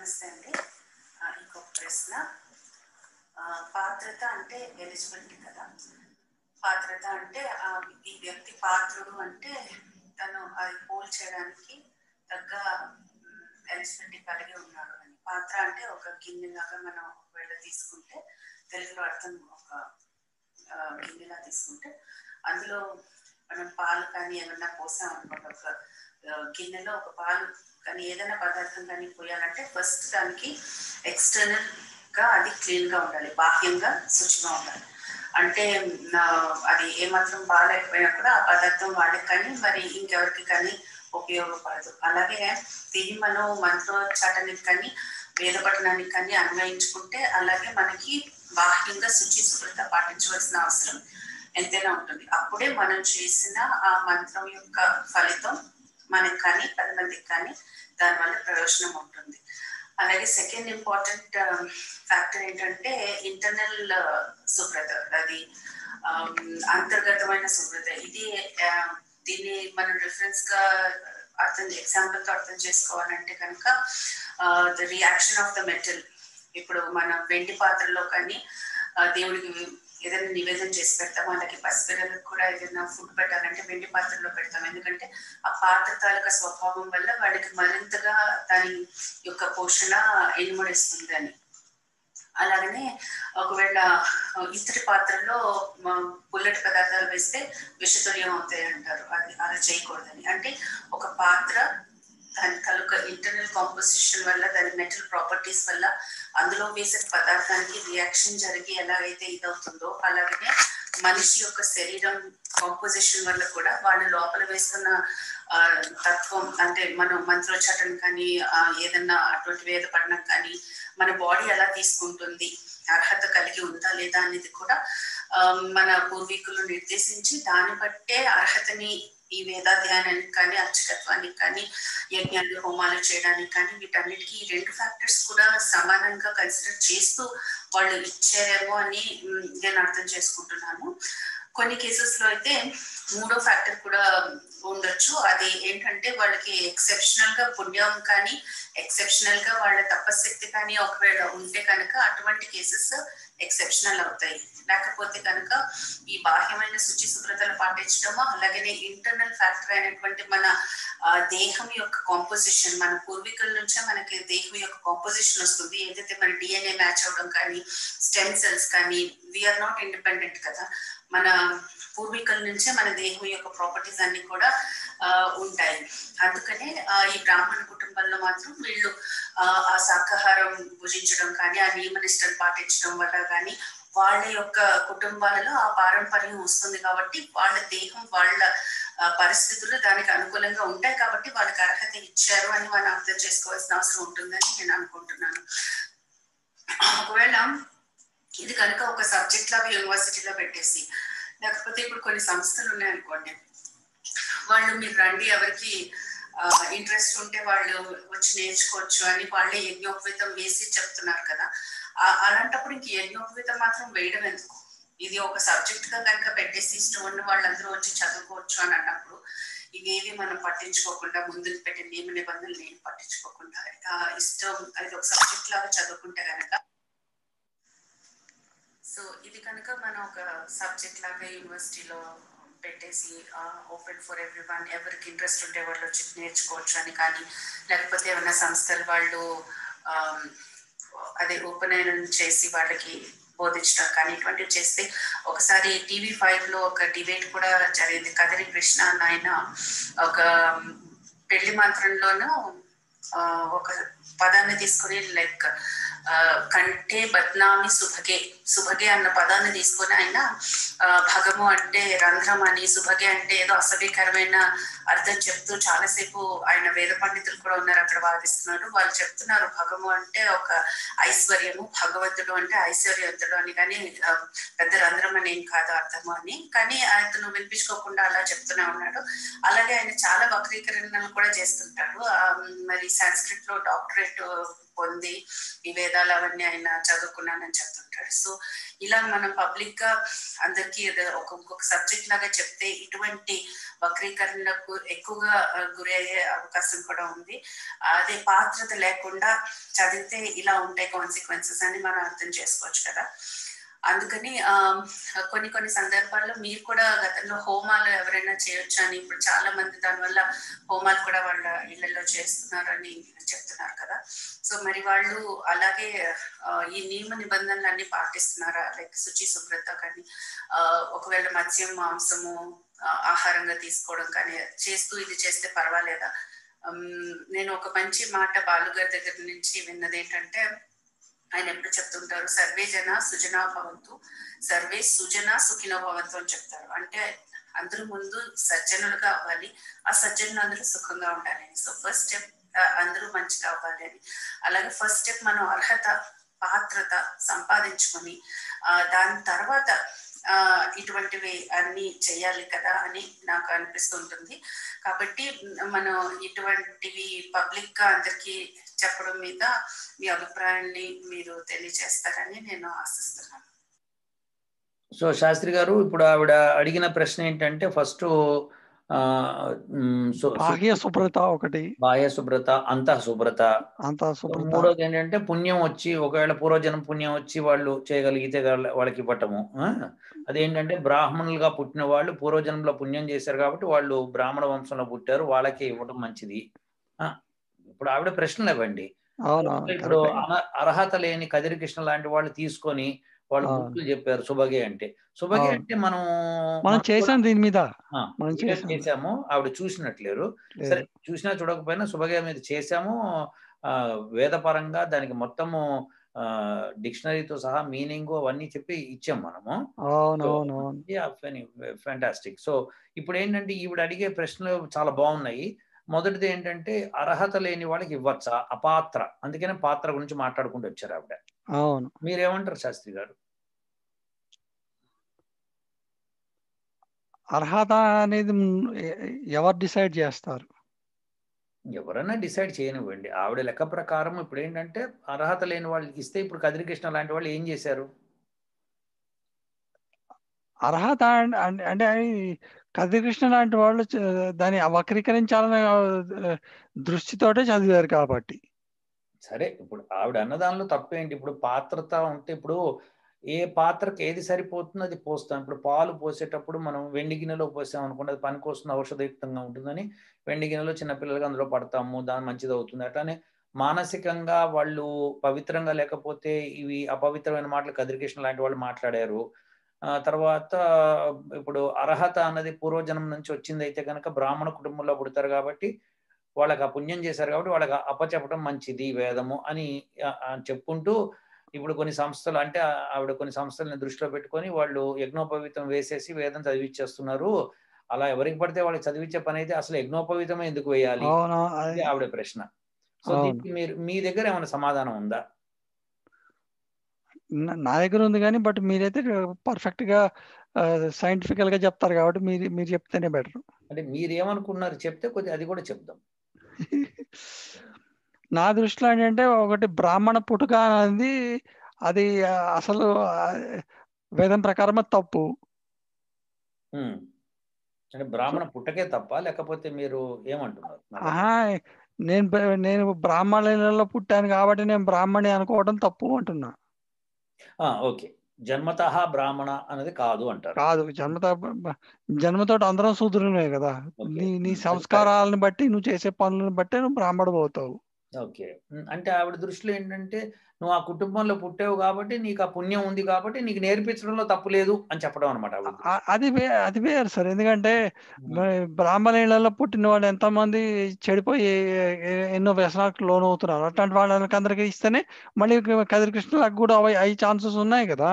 నమస్తే అండి ఆ, ఇంకొక ప్రశ్న ఆ, పాత్రత అంటే ఎలిజిబిలిటీ కదా పాత్రత అంటే ఆ, ఈ వ్యక్తి పాత్రుడు అంటే తను అది పోల్ చేయడానికి తగ్గ ఎలిజిబిలిటీ కలిగి ఉన్నాడు అని పాత్ర అంటే ఒక గిన్నెలాగా మనం ఒకవేళ తీసుకుంటే తెలుగులో అర్థం ఒక ఆ, గిన్నెలా తీసుకుంటే అందులో మనం పాలు కానీ ఏమన్నా పోసాం అనుకోండి ఒక ఆ, గిన్నెలో ఒక పాలు కానీ ఏదైనా పదార్థం కానీ పోయాలంటే ఫస్ట్ దానికి ఎక్స్టర్నల్ గా అది క్లీన్ గా ఉండాలి బాహ్యంగా శుచిగా ఉండాలి అంటే ఆ, అది ఏమాత్రం బాగాలేకపోయినా కూడా ఆ పదార్థం వాళ్ళకి కానీ మరి ఇంకెవరికి కానీ ఉపయోగపడదు అలాగే దీన్ని మనం మంత్రోచ్చాటనికి కానీ వేద పఠనానికి కానీ అన్వయించుకుంటే అలాగే మనకి బాహ్యంగా శుచి శుభ్రత పాటించవలసిన అవసరం ఎంతైనా ఉంటుంది అప్పుడే మనం చేసిన ఆ మంత్రం యొక్క ఫలితం మనకి కానీ పది మందికి కానీ దానివల్ల ప్రయోజనం ఉంటుంది అలాగే సెకండ్ ఇంపార్టెంట్ ఫ్యాక్టర్ ఏంటంటే ఇంటర్నల్ శుభ్రత అది um, అంతర్గతమైన శుభ్రత ఇది uh, దీన్ని మనం రిఫరెన్స్ గా అర్థం ఎగ్జాంపుల్ తో అర్థం చేసుకోవాలంటే కనుక the reaction of the metal ఇప్పుడు మనం వెండి పాత్రలో కానీ ఆ, దేవుడికి ఏదైనా నివేదన చేసి పెడతాం అలాగే పసిపిల్లలకు కూడా ఏదైనా ఫుడ్ పెట్టాలంటే వెండి పాత్రలో పెడతాం ఎందుకంటే ఆ పాత్ర తాలూకా స్వభావం వల్ల వాడికి మరింతగా దాని యొక్క పోషణ ఇనుమడిస్తుంది అని అలాగనే ఒకవేళ ఆ, ఇత్తడి పాత్రలో మ- పుల్లటి పదార్థాలు వేస్తే విషతుల్యం అవుతాయి అంటారు అది అలా చేయకూడదని అంటే ఒక పాత్ర దాని తాలూకా ఇంటర్నల్ కాంపోజిషన్ వల్ల దాని మెటల్ ప్రాపర్టీస్ వల్ల అందులో వేసే పదార్థానికి రియాక్షన్ జరిగి ఎలాగైతే ఇదవుతుందో అలాగనే మనిషి యొక్క శరీరం కాంపోజిషన్ వల్ల కూడా వాళ్ళు లోపల వేస్తున్న ఆ, తత్వం అంటే మనం మంత్రోచ్చాటం కానీ ఆ, ఏదన్నా అటువంటి వేద పడడం కానీ మన బాడీ ఎలా తీసుకుంటుంది అర్హత కలిగి ఉందా లేదా అనేది కూడా ఆ, మన పూర్వీకులు నిర్దేశించి దాన్ని బట్టే అర్హతని ఈ వేదాధ్యాయానికి కానీ అర్చకత్వానికి కానీ యజ్ఞాలు హోమాలు చేయడానికి కానీ వీటన్నిటికీ ఈ రెండు ఫ్యాక్టర్స్ కూడా సమానంగా కన్సిడర్ చేస్తూ వాళ్ళు ఇచ్చారేమో అని మ్, నేను అర్థం చేసుకుంటున్నాను కొన్ని కేసెస్ లో అయితే మూడో ఫ్యాక్టర్ కూడా ఉండొచ్చు అది ఏంటంటే వాళ్ళకి ఎక్సెప్షనల్ గా పుణ్యం కానీ ఎక్సెప్షనల్ గా వాళ్ళ తపశక్తి కానీ ఒకవేళ ఉంటే కనుక అటువంటి కేసెస్ ఎక్సెప్షనల్ అవుతాయి లేకపోతే కనుక ఈ బాహ్యమైన శుచి శుభ్రతలు పాటించడము అలాగనే ఇంటర్నల్ ఫ్యాక్టర్ అయినటువంటి మన ఆ, దేహం యొక్క కాంపోజిషన్ మన పూర్వీకుల నుంచే మనకి దేహం యొక్క కాంపోజిషన్ వస్తుంది ఏదైతే మన డిఎన్ఏ మ్యాచ్ అవడం కానీ స్టెమ్ సెల్స్ కానీ వీఆర్ నాట్ ఇండిపెండెంట్ కదా మన పూర్వీకుల నుంచే మన దేహం యొక్క ప్రాపర్టీస్ అన్ని కూడా ఆ, ఉంటాయి అందుకనే ఆ, ఈ బ్రాహ్మణ కుటుంబంలో మాత్రం వీళ్ళు ఆ, ఆ శాకాహారం భుజించడం కానీ ఆ నియమ నిష్టలు పాటించడం వల్ల కానీ వాళ్ళ యొక్క కుటుంబాలలో ఆ పారంపర్యం వస్తుంది కాబట్టి వాళ్ళ దేహం వాళ్ళ ఆ, పరిస్థితులు దానికి అనుకూలంగా ఉంటాయి కాబట్టి వాళ్ళకి అర్హత ఇచ్చారు అని మనం అర్థం చేసుకోవాల్సిన అవసరం ఉంటుందని నేను అనుకుంటున్నాను ఒకవేళ ఇది కనుక ఒక సబ్జెక్ట్ లాగా యూనివర్సిటీలో పెట్టేసి లేకపోతే ఇప్పుడు కొన్ని సంస్థలు ఉన్నాయనుకోండి వాళ్ళు మీరు రండి ఎవరికి ఇంట్రెస్ట్ ఉంటే వాళ్ళు వచ్చి నేర్చుకోవచ్చు అని వాళ్ళే యజ్ఞోపవీతం వేసి చెప్తున్నారు కదా ఆ- అలాంటప్పుడు ఇంక యజ్ఞోపవీతం మాత్రం వేయడం ఎందుకు ఇది ఒక సబ్జెక్ట్ గా కనుక పెట్టేసి ఇష్టం ఉన్న వాళ్ళందరూ వచ్చి చదువుకోవచ్చు అని అన్నప్పుడు ఇవేవి మనం పట్టించుకోకుండా ముందుకు పెట్టే నియమ నిబంధనలు నేను పట్టించుకోకుండా ఆ, ఇష్టం అది ఒక సబ్జెక్ట్ లాగా చదువుకుంటే కనుక సో ఇది కనుక మనం ఒక సబ్జెక్ట్ లాగా యూనివర్సిటీలో పెట్టేసి ఓపెన్ ఫర్ ఎవ్రీ వన్ ఎవరికి ఇంట్రెస్ట్ ఉంటే వాళ్ళు వచ్చి నేర్చుకోవచ్చు అని కానీ లేకపోతే ఏమైనా సంస్థలు వాళ్ళు ఆమ్, అదే ఉపనయనం చేసి వాళ్ళకి బోధించడం కానీ ఇటువంటివి చేస్తే ఒకసారి టీవీ ఫైవ్ లో ఒక డిబేట్ కూడా జరిగింది కదరి కృష్ణ అన్న ఆయన ఒక పెళ్లి మంత్రంలోనూ ఆ, ఒక పదాన్ని తీసుకొని లైక్ కంటే బద్నామి సుభగే సుభగే అన్న పదాన్ని తీసుకొని ఆయన ఆ, భగము అంటే రంధ్రం అని సుభగే అంటే ఏదో అసభ్యకరమైన అర్థం చెప్తూ చాలాసేపు ఆయన వేద పండితులు కూడా ఉన్నారు అక్కడ వాదిస్తున్నారు వాళ్ళు చెప్తున్నారు భగము అంటే ఒక ఐశ్వర్యము భగవంతుడు అంటే ఐశ్వర్యవంతుడు అని కానీ ఆ, పెద్ద రంధ్రం అని ఏం కాదు అర్థము అని కానీ అతను వినిపించుకోకుండా అలా చెప్తూనే ఉన్నాడు అలాగే ఆయన చాలా వక్రీకరణలు కూడా చేస్తుంటాడు ఆ, మరి సాంస్క్రిట్ లో డాక్టరేట్ పొంది ఈ వేదాలు అవన్నీ ఆయన చదువుకున్నానని చెప్తుంటాడు సో ఇలా మనం పబ్లిక్ గా అందరికీ ఒక ఇంకొక సబ్జెక్ట్ లాగా చెప్తే ఇటువంటి వక్రీకరణకు ఎక్కువగా గురి అయ్యే అవకాశం కూడా ఉంది అదే పాత్రత లేకుండా చదివితే ఇలా ఉంటాయి కాన్సిక్వెన్సెస్ అని మనం అర్థం చేసుకోవచ్చు కదా అందుకని కొన్ని కొన్ని సందర్భాల్లో మీరు కూడా గతంలో హోమాలు ఎవరైనా చేయొచ్చు అని ఇప్పుడు చాలా మంది దానివల్ల హోమాలు కూడా వాళ్ళ ఇళ్లలో చేస్తున్నారని చెప్తున్నారు కదా సో మరి వాళ్ళు అలాగే ఈ నియమ నిబంధనలు అన్ని పాటిస్తున్నారా లైక్ శుచి శుభ్రత కానీ ఒకవేళ మత్స్యం మాంసము ఆహారంగా తీసుకోవడం కానీ చేస్తూ ఇది చేస్తే పర్వాలేదా నేను ఒక మంచి మాట బాలుగారి దగ్గర నుంచి విన్నది ఏంటంటే ఆయన ఎప్పుడు చెప్తుంటారు సర్వే జన సుజనా భవంతు సర్వే సుజన సుఖినో భవంతు అని చెప్తారు అంటే అందరూ ముందు సజ్జనులుగా అవ్వాలి ఆ సజ్జనులు అందరూ సుఖంగా ఉండాలి సో ఫస్ట్ స్టెప్ అందరూ మంచిగా అవ్వాలి అని అలాగే ఫస్ట్ స్టెప్ మనం అర్హత పాత్రత సంపాదించుకొని దాని తర్వాత ఇటువంటివి అన్ని చేయాలి కదా అని నాకు అనిపిస్తుంటుంది కాబట్టి మనం ఇటువంటివి పబ్లిక్ గా అందరికీ చెప్పడం మీద మీ అభిప్రాయాన్ని మీరు తెలియజేస్తారని నేను ఆశిస్తున్నాను సో శాస్త్రి గారు ఇప్పుడు ఆవిడ అడిగిన ప్రశ్న ఏంటంటే ఫస్ట్ బాహ్య శుభ్రత ఒకటి బాహ్య శుభ్రత అంత శుభ్రత అంత శుభ్రత మూడోది ఏంటంటే పుణ్యం వచ్చి ఒకవేళ పూర్వజనం పుణ్యం వచ్చి వాళ్ళు చేయగలిగితే వాళ్ళకి ఇవ్వటము అదేంటంటే బ్రాహ్మణులుగా పుట్టిన వాళ్ళు పూర్వజన్మలో పుణ్యం చేశారు కాబట్టి వాళ్ళు బ్రాహ్మణ వంశంలో పుట్టారు వాళ్ళకే ఇవ్వడం మంచిది ఇప్పుడు ఆవిడ ప్రశ్నలు ఇవ్వండి ఇప్పుడు అర్హత లేని కదిరి కృష్ణ లాంటి వాళ్ళు తీసుకొని వాళ్ళు గుర్తులు చెప్పారు సుభగే అంటే సుభగే అంటే మనం మనం చేసాం దీని మీద మనం చేసాము ఆవిడ చూసినట్లేరు సరే చూసినా చూడకపోయినా సుభగే మీద చేసాము వేదపరంగా దానికి మొత్తము డిక్షనరీతో సహా మీనింగ్ అవన్నీ చెప్పి ఇచ్చాం మనము ఫ్యాంటాస్టిక్ సో ఇప్పుడు ఏంటంటే ఈవిడ అడిగే ప్రశ్నలు చాలా బాగున్నాయి మొదటిది ఏంటంటే అర్హత లేని వాళ్ళకి ఇవ్వచ్చా అపాత్ర అందుకనే పాత్ర గురించి మాట్లాడుకుంటూ వచ్చారు ఆవిడ అవును మీరేమంటారు శాస్త్రి గారు అర్హత అనేది ఎవరు డిసైడ్ చేస్తారు ఎవరైనా డిసైడ్ చేయనివ్వండి ఆవిడ లెక్క ప్రకారం ఇప్పుడు ఏంటంటే అర్హత లేని వాళ్ళకి ఇస్తే ఇప్పుడు కదిరికృష్ణ లాంటి వాళ్ళు ఏం చేశారు అర్హత అంటే కదిరికృష్ణ లాంటి వాళ్ళు దాన్ని వక్రీకరించాలనే దృష్టితోటే చదివారు కాబట్టి సరే ఇప్పుడు ఆవిడ అన్నదానిలో తప్పేంటి ఇప్పుడు పాత్రత ఉంటే ఇప్పుడు ఏ పాత్రకి ఏది సరిపోతుందో అది పోస్తాం ఇప్పుడు పాలు పోసేటప్పుడు మనం వెండి గిన్నెలో పోసాం అనుకోండి అది పనికొస్తున్న ఔషధయుక్తంగా ఉంటుందని వెండి గిన్నెలో చిన్నపిల్లలకి అందులో పడతాము దాని మంచిది అవుతుంది అట్లానే మానసికంగా వాళ్ళు పవిత్రంగా లేకపోతే ఇవి అపవిత్రమైన మాటలు కదిరికృష్ణ లాంటి వాళ్ళు మాట్లాడారు తర్వాత ఇప్పుడు అర్హత అన్నది పూర్వజన్మ నుంచి వచ్చింది అయితే కనుక బ్రాహ్మణ కుటుంబంలో పుడతారు కాబట్టి వాళ్ళకి ఆ పుణ్యం చేశారు కాబట్టి వాళ్ళకి అప్పచెప్పడం మంచిది వేదము అని చెప్పుకుంటూ ఇప్పుడు కొన్ని సంస్థలు అంటే ఆవిడ కొన్ని సంస్థలను దృష్టిలో పెట్టుకొని వాళ్ళు యజ్ఞోపవితం వేసేసి వేదం చదివిచ్చేస్తున్నారు అలా ఎవరికి పడితే వాళ్ళకి చదివించే పని అయితే అసలు యజ్ఞోపవితమే ఎందుకు వేయాలి ఆవిడ ప్రశ్న సో దీనికి మీరు మీ దగ్గర ఏమైనా సమాధానం ఉందా నా దగ్గర ఉంది కానీ బట్ మీరైతే పర్ఫెక్ట్ గా సైంటిఫికల్ గా చెప్తారు కాబట్టి మీరు మీరు చెప్తేనే బెటర్ అంటే మీరు ఏమనుకున్నారు చెప్తే కొద్దిగా అది కూడా చెప్దాం నా దృష్టిలో ఏంటంటే ఒకటి బ్రాహ్మణ పుట్టుక అనేది అది అసలు వేదం ప్రకారం తప్పు అంటే బ్రాహ్మణ పుట్టకే తప్ప లేకపోతే మీరు ఏమంటున్నారు నేను నేను బ్రాహ్మణులలో పుట్టాను కాబట్టి నేను బ్రాహ్మణి అనుకోవడం తప్పు అంటున్నా ఓకే జన్మత బ్రాహ్మణ అనేది కాదు అంటారు కాదు జన్మత జన్మతో అందరం శూద్రునే కదా నీ నీ సంస్కారాలను బట్టి నువ్వు చేసే పనులను బట్టి నువ్వు బ్రాహ్మడు అవుతావు ఓకే అంటే ఆవిడ దృష్టిలో ఏంటంటే నువ్వు ఆ కుటుంబంలో పుట్టావు కాబట్టి నీకు ఆ పుణ్యం ఉంది కాబట్టి నీకు నేర్పించడంలో తప్పు లేదు అని చెప్పడం అనమాట అది వే అది వేరు సార్ ఎందుకంటే బ్రాహ్మణులలో పుట్టిన వాళ్ళు ఎంతమంది చెడిపోయి ఎన్నో వ్యసనాలకు లోన్ అవుతున్నారు అట్లాంటి వాళ్ళకి అందరికి ఇస్తేనే మళ్ళీ కదిరికృష్ణలకు కూడా అవి ఛాన్సెస్ ఉన్నాయి కదా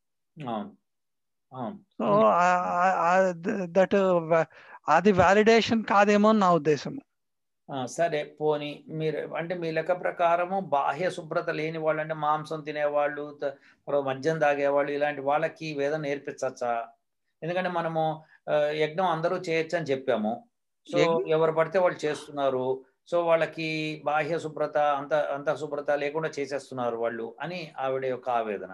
సో దట్ అది వ్యాలిడేషన్ కాదేమో నా ఉద్దేశం సరే పోని మీరు అంటే మీ లెక్క ప్రకారము బాహ్య శుభ్రత లేని వాళ్ళు అంటే మాంసం తినేవాళ్ళు మద్యం తాగేవాళ్ళు ఇలాంటి వాళ్ళకి వేదం నేర్పించచ్చా ఎందుకంటే మనము యజ్ఞం అందరూ చేయొచ్చు అని చెప్పాము సో ఎవరు పడితే వాళ్ళు చేస్తున్నారు సో వాళ్ళకి బాహ్య శుభ్రత అంత అంత శుభ్రత లేకుండా చేసేస్తున్నారు వాళ్ళు అని ఆవిడ యొక్క ఆవేదన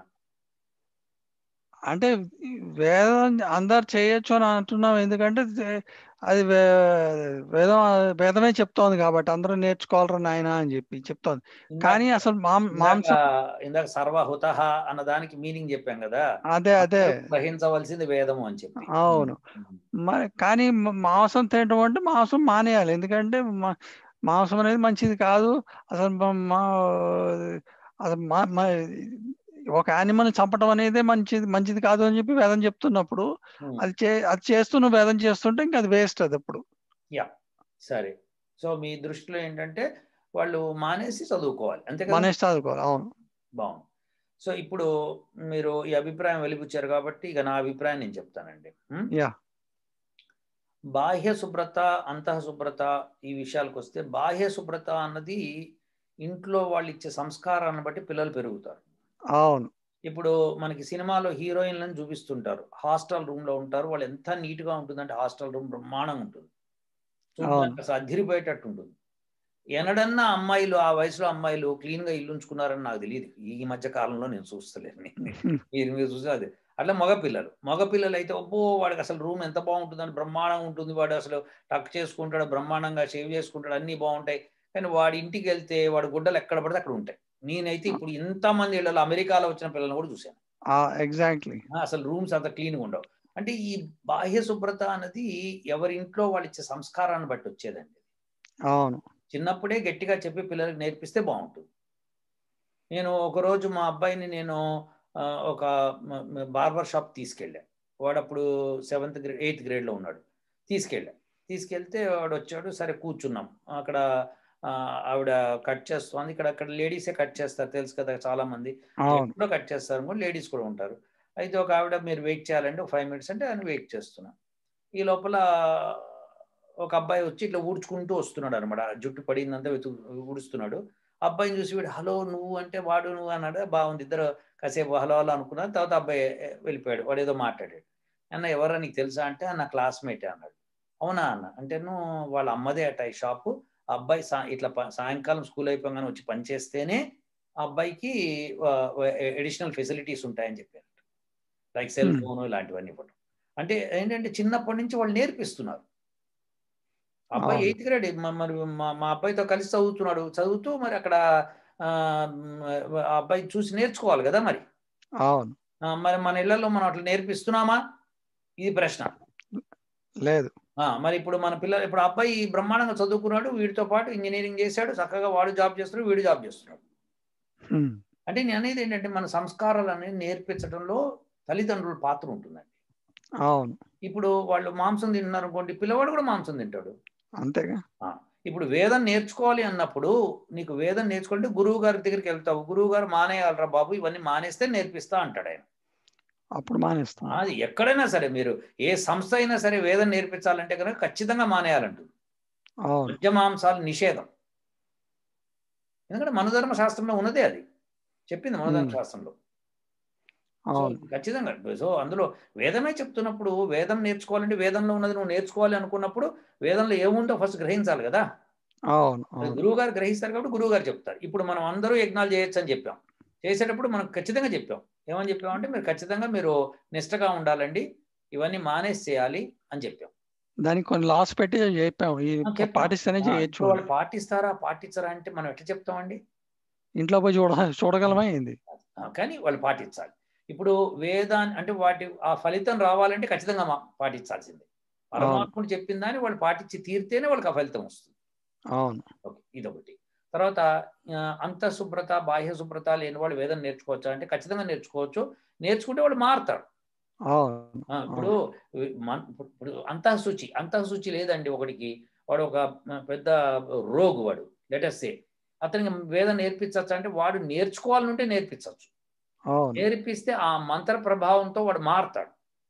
అంటే ఈ వేదం అందరు చేయొచ్చు అని అంటున్నాం ఎందుకంటే זה- అది వే- వేదం వేదమే చెప్తోంది కాబట్టి అందరూ నేర్చుకోవాలరా నాయన అని చెప్పి చెప్తోంది కానీ ఇందాక అసలు మాం ఇందాక మాంసం ఇందాక సర్వహుత అన్న దానికి మీనింగ్ చెప్పాం కదా అదే అదే అందరూ గ్రహించవలసింది వేదము అని చెప్పి అవును మరి కానీ మ- మాంసం తినడం అంటే మాంసం మానేయాలి ఎందుకంటే మా- మాంసం అనేది మంచిది కాదు అసలు మా- మా అసలు మా- మా- ఒక యానిమల్ చంపడం అనేది మంచిది మంచిది కాదు అని చెప్పి వేదం చెప్తున్నప్పుడు ఉమ్. అది చే అది చేస్తూ నువ్వు వేదం చేస్తుంటే ఇంకా అది వేస్ట్ అది అప్పుడు యా సరే సో మీ దృష్టిలో ఏంటంటే వాళ్ళు మానేసి చదువుకోవాలి అంతే కదా మనేసి చదువుకోవాలి అవును బాగుంది సో ఇప్పుడు మీరు ఈ అభిప్రాయం వెలిపుచ్చారు కాబట్టి ఇక నా అభిప్రాయం నేను చెప్తానండి ఉమ్? యా బాహ్య శుభ్రత అంతః శుభ్రత ఈ విషయాలకు వస్తే బాహ్య శుభ్రత అన్నది ఇంట్లో వాళ్ళు ఇచ్చే సంస్కారాన్ని బట్టి పిల్లలు పెరుగుతారు అవును ఇప్పుడు మనకి సినిమాలో హీరోయిన్లను చూపిస్తుంటారు హాస్టల్ రూమ్ లో ఉంటారు వాళ్ళు ఎంత నీట్ గా ఉంటుందంటే హాస్టల్ రూమ్ బ్రహ్మాండంగా ఉంటుంది చూడడానికి అసలు అదిరిపోయేటట్టు ఉంటుంది ఎనడన్నా అమ్మాయిలు ఆ వయసులో అమ్మాయిలు క్లీన్ గా ఇల్లు ఉంచుకున్నారని నాకు తెలియదు ఈ మధ్య కాలంలో నేను చూస్తలేను మీరు మీరు చూస్తే అది అట్లా మగపిల్లలు మగపిల్లలు అయితే ఒప్పో వాడికి అసలు రూమ్ ఎంత బాగుంటుందని బ్రహ్మాండంగా ఉంటుంది వాడు అసలు టక్ చేసుకుంటాడు బ్రహ్మాండంగా షేవ్ చేసుకుంటాడు అన్నీ బాగుంటాయి కానీ వాడి ఇంటికి వెళ్తే వాడి గుడ్డలు ఎక్కడ పడితే అక్కడ ఉంటాయి నేనైతే ఇప్పుడు ఇంతమంది ఇళ్ళలో అమెరికాలో వచ్చిన పిల్లల్ని కూడా చూశాను ఎగ్జాక్ట్లీ ఆ, అసలు రూమ్స్ అంత క్లీన్గా ఉండవు అంటే ఈ బాహ్య శుభ్రత అన్నది ఎవరి ఇంట్లో వాళ్ళు ఇచ్చే సంస్కారాన్ని బట్టి వచ్చేదండి అవును చిన్నప్పుడే గట్టిగా చెప్పి పిల్లలకు నేర్పిస్తే బాగుంటుంది నేను ఒకరోజు మా అబ్బాయిని నేను ఆ, ఒక బార్బర్ షాప్ తీసుకెళ్ళాను వాడు అప్పుడు సెవెంత్ గ్రేడ్ ఎయిత్ గ్రేడ్లో ఉన్నాడు తీసుకెళ్ళా తీసుకెళ్తే వాడు వచ్చాడు సరే కూర్చున్నాం అక్కడ ఆ, ఆవిడ కట్ చేస్తుంది ఇక్కడ అక్కడ లేడీసే కట్ చేస్తారు తెలుసు కదా చాలా మంది అవును కూడా కట్ చేస్తారు కూడా లేడీస్ కూడా ఉంటారు అయితే ఒక ఆవిడ మీరు వెయిట్ చేయాలంటే ఒక ఫైవ్ మినిట్స్ అంటే ఆయన వెయిట్ చేస్తున్నా ఈ లోపల ఒక అబ్బాయి వచ్చి ఇట్లా ఊడ్చుకుంటూ వస్తున్నాడు అనమాట జుట్టు పడిందంతా వెతు ఊడుస్తున్నాడు అబ్బాయిని చూసి వీడు హలో నువ్వు అంటే వాడు నువ్వు అన్నాడు బాగుంది ఇద్దరు కాసేపు హలో హలో అనుకున్నారు తర్వాత అబ్బాయి వెళ్ళిపోయాడు వాడు ఏదో మాట్లాడాడు అన్న ఎవరా నీకు తెలుసా అంటే నా క్లాస్మేట్ అన్నాడు అవునా అన్న అంటే నువ్వు వాళ్ళ అమ్మదే అట ఈ షాపు ఆ అబ్బాయి సా ఇట్లా ప- సాయంకాలం స్కూల్ అయిపోగానే వచ్చి పనిచేస్తేనే ఆ అబ్బాయికి అడిషనల్ ఫెసిలిటీస్ ఉంటాయని చెప్పారు లైక్ సెల్ Hmm. ఫోన్ ఇలాంటివన్నీ ఇవ్వడం అంటే ఏంటంటే చిన్నప్పటి నుంచి వాళ్ళు నేర్పిస్తున్నారు అబ్బాయి అవును. ఎయిత్ గ్రేడ్ మరి మా మా అబ్బాయితో కలిసి చదువుతున్నాడు చదువుతూ మరి అక్కడ ఆ, మ్, ఆ అబ్బాయి చూసి నేర్చుకోవాలి కదా మరి అవును ఆ, మరి మన ఇళ్లలో మనం అట్లా నేర్పిస్తున్నామా ఇది ప్రశ్న లేదు ఆ, మరి ఇప్పుడు మన పిల్లలు ఇప్పుడు అబ్బాయి బ్రహ్మాండంగా చదువుకున్నాడు వీడితో పాటు ఇంజనీరింగ్ చేశాడు చక్కగా వాడు జాబ్ చేస్తున్నాడు వీడు జాబ్ చేస్తున్నాడు హ్మ్. అంటే నేను అనేది ఏంటంటే మన సంస్కారాలు అనేది నేర్పించడంలో తల్లిదండ్రుల పాత్ర ఉంటుందండి అవును ఇప్పుడు వాళ్ళు మాంసం తింటున్నారు అనుకోండి పిల్లవాడు కూడా మాంసం తింటాడు అంతేగా ఆ, ఇప్పుడు వేదం నేర్చుకోవాలి అన్నప్పుడు నీకు వేదం నేర్చుకుంటే గురువు గారి దగ్గరికి వెళ్తావు గురువు గారు మానేయాలరా బాబు ఇవన్నీ మానేస్తే నేర్పిస్తా అంటాడు ఆయన అప్పుడు మానేస్తాం అది ఎక్కడైనా సరే మీరు ఏ సంస్థ అయినా సరే వేదం నేర్పించాలంటే కనుక ఖచ్చితంగా మానేయాలంటుంది అవును మద్యమాంసాలు నిషేధం ఎందుకంటే మనధర్మ శాస్త్రంలో ఉన్నదే అది చెప్పింది మనధర్మ Hmm. శాస్త్రంలో సో అవును ఖచ్చితంగా సో అందులో వేదమే చెప్తున్నప్పుడు వేదం నేర్చుకోవాలంటే వేదంలో ఉన్నది నువ్వు నేర్చుకోవాలి అనుకున్నప్పుడు వేదంలో ఏముందో ఫస్ట్ గ్రహించాలి కదా అవును అవును గురువు గారు గ్రహిస్తారు కాబట్టి గురువు గారు చెప్తారు ఇప్పుడు మనం అందరూ యజ్ఞాలు చేయొచ్చు అని చెప్పాం చేసేటప్పుడు మనం ఖచ్చితంగా చెప్పాం ఏమని చెప్పామంటే మీరు ఖచ్చితంగా మీరు నిష్టగా ఉండాలండి ఇవన్నీ మానేసి చేయాలి అని చెప్పాం దానికి కొన్ని లాస్ పెట్టి చెప్పాము ఈ ఆ, చెప్పాం. పాటిస్తేనే ఆ, చేయొచ్చు ఇప్పుడు వాళ్ళు పాటిస్తారా పాటించరా అంటే మనం ఎట్లా చెప్తామండి ఇంట్లో పోయి చూడ చూడగలమా ఏంది ఆ, కానీ వాళ్ళు పాటించాలి ఇప్పుడు వేదాన్ని అంటే వాటి ఆ ఫలితం రావాలంటే ఖచ్చితంగా మా- పాటించాల్సిందే పరమాత్ముడు చెప్పిన దాన్ని వాళ్ళు పాటించి తీరితేనే వాళ్ళకి ఆ ఫలితం వస్తుంది అవును ఓకే ఇదొకటి తర్వాత ఆ, అంతఃశుభ్రత బాహ్య శుభ్రత లేని వాళ్ళు వేదం నేర్చుకోవచ్చా అంటే ఖచ్చితంగా నేర్చుకోవచ్చు నేర్చుకుంటే వాళ్ళు మారుతారు అవును ఆ, ఇప్పుడు మన- ఇప్పుడు అంతఃశుచి అంతఃశుచి లేదండి ఒకడికి వాడు ఒక పెద్ద రోగు వాడు లెటర్సే అతనికి వేదం నేర్పించవచ్చు అంటే వాడు నేర్చుకోవాలంటే నేర్పించవచ్చు అవును నేర్పిస్తే ఆ మంత్ర ప్రభావంతో వాడు మారుతాడు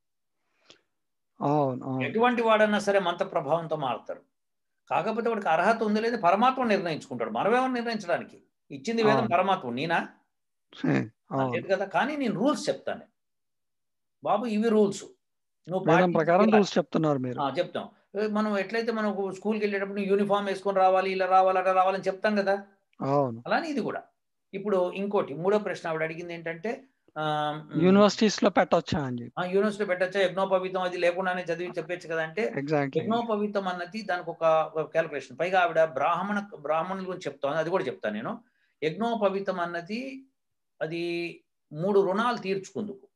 అవును అవును ఎటువంటి వాడన్నా సరే మంత్ర ప్రభావంతో మారుతాడు కాకపోతే వాడికి అర్హత ఉంది లేదు పరమాత్మ నిర్ణయించుకుంటాడు మనమేమని నిర్ణయించడానికి ఇచ్చింది వేదం అవును. పరమాత్మ నేనా అవును లేదు కదా కానీ నేను రూల్స్ చెప్తాను బాబు ఇవి రూల్స్ నువ్వు వేదం పాటించి ప్రకారం తీరాలి. రూల్స్ చెప్తున్నారు మీరు ఆ, చెప్తాం ఏ, మనం ఎట్లయితే మనం స్కూల్కి వెళ్ళేటప్పుడు యూనిఫామ్ వేసుకొని రావాలి ఇలా రావాలి అలా రావాలని చెప్తాం కదా అవును అలానే ఇది కూడా ఇప్పుడు ఇంకోటి మూడో ప్రశ్న ఆవిడ అడిగింది ఏంటంటే ఆ, మ్, యూనివర్సిటీస్ లో పెట్టొచ్చా అని చెప్పి ఆ, యూనివర్సిటీ పెట్టచ్చా యజ్ఞోపవీతం అది లేకుండానే చదివి చెప్పొచ్చు కదా అంటే ఎగ్జాక్ట్లీ యజ్ఞోపవీతం అన్నది దానికి ఒక క్యాలిక్యులేషన్ పైగా ఆవిడ బ్రాహ్మణ బ్రాహ్మణుల గురించి చెప్తాను అది కూడా చెప్తాను నేను యజ్ఞోపవీతం అన్నది అది మూడు రుణాలు తీర్చుకుందుకు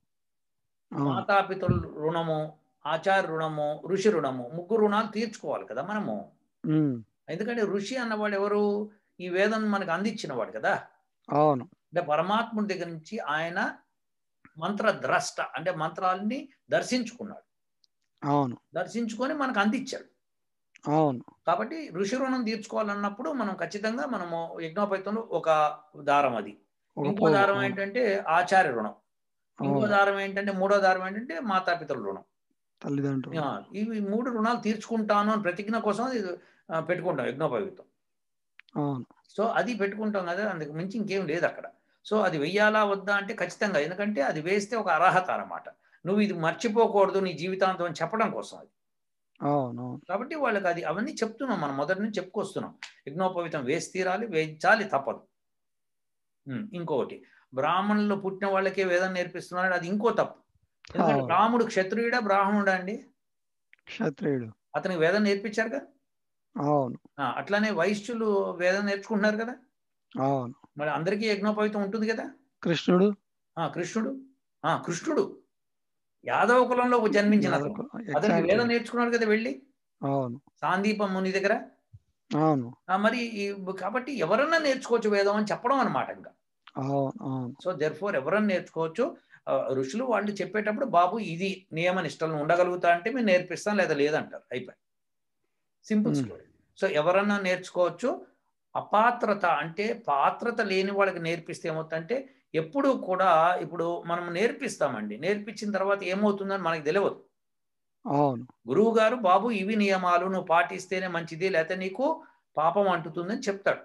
మాతాపితల రుణము ఆచార్య రుణము ఋషి రుణము ముగ్గురు రుణాలు తీర్చుకోవాలి కదా మనము ఎందుకంటే ఋషి అన్నవాడు ఎవరు ఈ వేదం మనకు అందించినవాడు కదా అవును అంటే పరమాత్ముడి దగ్గర నుంచి ఆయన మంత్ర ద్రష్ట అంటే మంత్రాలని దర్శించుకున్నాడు అవును దర్శించుకొని మనకు అందించాడు అవును కాబట్టి ఋషి రుణం తీర్చుకోవాలన్నప్పుడు మనం ఖచ్చితంగా మనము యజ్ఞోపైతంలో ఒక దారం అది ఒక ఇంకో పోగు, దారం అవును, ఏంటంటే ఆచార్య రుణం ఇంకో అవును, దారం ఏంటంటే మూడో దారం ఏంటంటే మాతాపితల రుణం తల్లిదండ్రులు ఆ, ఇవి మూడు రుణాలు తీర్చుకుంటాను అని ప్రతిజ్ఞ కోసం ఇది ఆ, పెట్టుకుంటాం యజ్ఞోపవితం అవును సో అది పెట్టుకుంటాం కదా అందుకు మించి ఇంకేం లేదు అక్కడ సో అది వెయ్యాలా వద్దా అంటే ఖచ్చితంగా ఎందుకంటే అది వేస్తే ఒక అర్హత అన్నమాట నువ్వు ఇది మర్చిపోకూడదు నీ జీవితాంతం అని చెప్పడం కోసం అది అవును అవును కాబట్టి వాళ్ళకి అది అవన్నీ చెప్తున్నాం మనం మొదటి నుంచి చెప్పుకొస్తున్నాం యజ్ఞోపవితం వేసి తీరాలి వేయించాలి తప్పదు ఉమ్, ఇంకొకటి బ్రాహ్మణుల్లో పుట్టిన వాళ్ళకే వేదం నేర్పిస్తున్నాడు అది ఇంకో తప్పు ఎందుకంటే అవును. రాముడు క్షత్రియుడా బ్రాహ్మణుడా అండి క్షత్రియుడు అతనికి వేదం నేర్పించారు కదా అవును ఆ, అట్లానే వైశ్యులు వేదం నేర్చుకుంటున్నారు కదా అవును మరి అందరికీ యజ్ఞోపవితం ఉంటుంది కదా కృష్ణుడు ఆ కృష్ణుడు ఆ కృష్ణుడు యాదవ కులంలో జన్మించిన అతను అతనికి Exactly. వేదం నేర్చుకున్నాడు కదా వెళ్ళి అవును సాందీపం ముని దగ్గర అవును ఆ, మరి ఈ- కాబట్టి ఎవరన్నా నేర్చుకోవచ్చు వేదం అని చెప్పడం అనమాట ఇంకా అవును అవును సో దెర్ ఫోర్ ఎవరన్నా నేర్చుకోవచ్చు ఆ, ఋషులు వాళ్ళు చెప్పేటప్పుడు బాబు ఇది నియమ నిష్టలను ఉండగలుగుతా అంటే మేము నేర్పిస్తాం లేదా లేదంటారు అయిపోయి సింపుల్ Hmm. స్టోరీ సో ఎవరన్నా నేర్చుకోవచ్చు అపాత్రత అంటే పాత్రత లేని వాళ్ళకి నేర్పిస్తే ఏమవుతుందంటే ఎప్పుడు కూడా ఇప్పుడు మనం నేర్పిస్తామండి నేర్పించిన తర్వాత ఏమవుతుందని మనకు తెలియదు అవును గురువు గారు బాబు ఇవి నియమాలు నువ్వు పాటిస్తేనే మంచిది లేకపోతే నీకు పాపం అంటుతుందని చెప్తాడు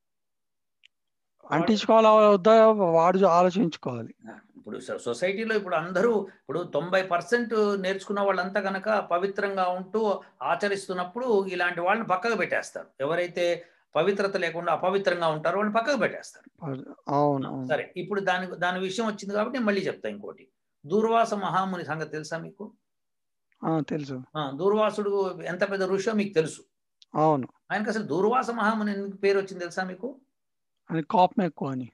అంటించుకోవాలా వద్దా వాడు ఆలోచించుకోవాలి ఇప్పుడు సొ- సొసైటీలో ఇప్పుడు అందరూ ఇప్పుడు తొంభై పర్సెంట్ నేర్చుకున్న వాళ్ళంతా కనుక పవిత్రంగా ఉంటూ ఆచరిస్తున్నప్పుడు ఇలాంటి వాళ్ళని పక్కకు పెట్టేస్తారు ఎవరైతే పవిత్రత లేకుండా అపవిత్రంగా ఉంటారో వాళ్ళని పక్కకు పెట్టేస్తారు అవును అవును సరే ఇప్పుడు దాని దాని విషయం వచ్చింది కాబట్టి నేను మళ్ళీ చెప్తా ఇంకోటి దూర్వాస మహాముని సంగతి తెలుసా మీకు ఆ, తెలుసు ఆ, దూర్వాసుడు ఎంత పెద్ద ఋషో మీకు తెలుసు అవును ఆయనకు అసలు దూర్వాస మహాముని ఎందుకు పేరు వచ్చింది తెలుసా మీకు అని కోపం ఎక్కువ అని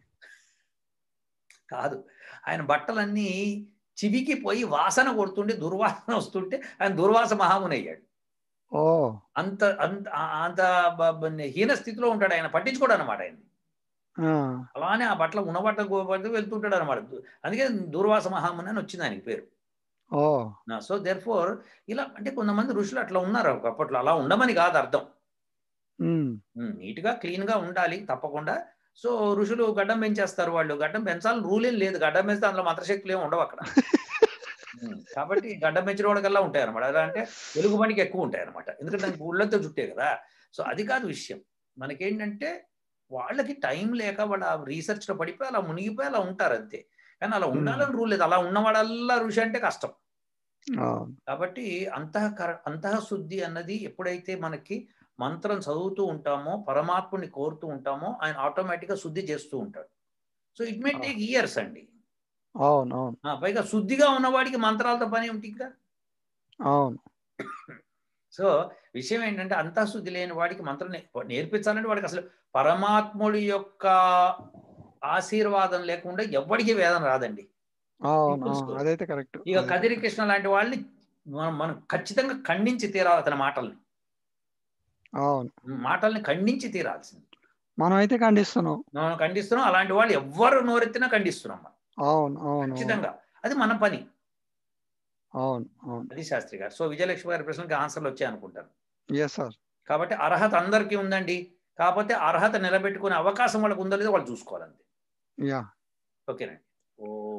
కాదు ఆయన బట్టలన్నీ చివికి పోయి వాసన కొడుతుంటే దుర్వాసన వస్తుంటే ఆయన దుర్వాస మహాముని అయ్యాడు ఓ అంత అంత ఆ- అంత బ- బ- హీన స్థితిలో ఉంటాడు ఆయన పట్టించుకోడు అనమాట ఆయన ఆ, అలానే ఆ బట్టల ఉన్నబట్ట గోబట్టు వెళ్తుంటాడు అనమాట అందుకే దుర్వాస మహాముని అని వచ్చింది ఆయనకి పేరు ఓ సో దేర్ ఫోర్ ఇలా అంటే కొంతమంది ఋషులు అట్లా ఉన్నారు అప్పట్లో అలా ఉండమని కాదు అర్థం ఉమ్, ఉమ్, నీట్గా క్లీన్గా ఉండాలి తప్పకుండా సో ఋషులు గడ్డం పెంచేస్తారు వాళ్ళు గడ్డం పెంచాలని రూల్ ఏం లేదు గడ్డం పెంచితే అందులో మంత్రశక్తులు ఏమి ఉండవు అక్కడ ఉమ్, కాబట్టి గడ్డం పెంచిన వాళ్ళకల్లా ఉంటాయి అనమాట ఎలా అంటే వెలుగు పనికి ఎక్కువ ఉంటాయి అనమాట ఎందుకంటే దానికి గుళ్ళతో చుట్టే కదా సో అది కాదు విషయం మనకేంటంటే వాళ్ళకి టైం లేక వాళ్ళ రీసెర్చ్లో పడిపోయి అలా మునిగిపోయి అలా ఉంటారు అంతే కానీ అలా ఉండాలని రూల్ లేదు అలా ఉన్నవాడల్లా ఋషి అంటే కష్టం అవును కాబట్టి అంతః అంతఃశుద్ధి అన్నది ఎప్పుడైతే మనకి మంత్రం చదువుతూ ఉంటామో పరమాత్ముని కోరుతూ ఉంటామో ఆయన ఆటోమేటిక్గా శుద్ధి చేస్తూ ఉంటాడు so it may take years అండి అవును అవును ఆ, పైగా శుద్ధిగా ఉన్నవాడికి మంత్రాలతో పని ఏమిటి ఇంకా అవును సో విషయం ఏంటంటే అంతఃశుద్ధి లేని వాడికి మంత్రం నే- నేర్పించాలంటే వాడికి అసలు పరమాత్ముడి యొక్క ఆశీర్వాదం లేకుండా ఎవ్వడికి వేదన రాదండి అవును Simple అవును story. అదైతే కరెక్ట్ ఇక కదిరి కృష్ణ లాంటి వాళ్ళని మనం మనం ఖచ్చితంగా ఖండించి తీరాలి అతని మాటల్ని అవును మాటల్ని ఖండించి తీరాల్సింది మనం అయితే ఖండిస్తున్నాం మనం ఖండిస్తున్నాం అలాంటి వాళ్ళు ఎవ్వరు నోరెత్తినా ఖండిస్తున్నాం మనం అవును అవును అవును ఖచ్చితంగా అది మన పని అవును అవును అది శాస్త్రి గారు సో విజయలక్ష్మి గారి ప్రశ్నకి ఆన్సర్లు వచ్చాయి అనుకుంటాను ఎస్ సార్ కాబట్టి అర్హత అందరికీ ఉందండి కాకపోతే అర్హత నిలబెట్టుకునే అవకాశం వాళ్ళకు ఉందో లేదో వాళ్ళు చూసుకోవాలంతే యా ఓకేనండి ఓ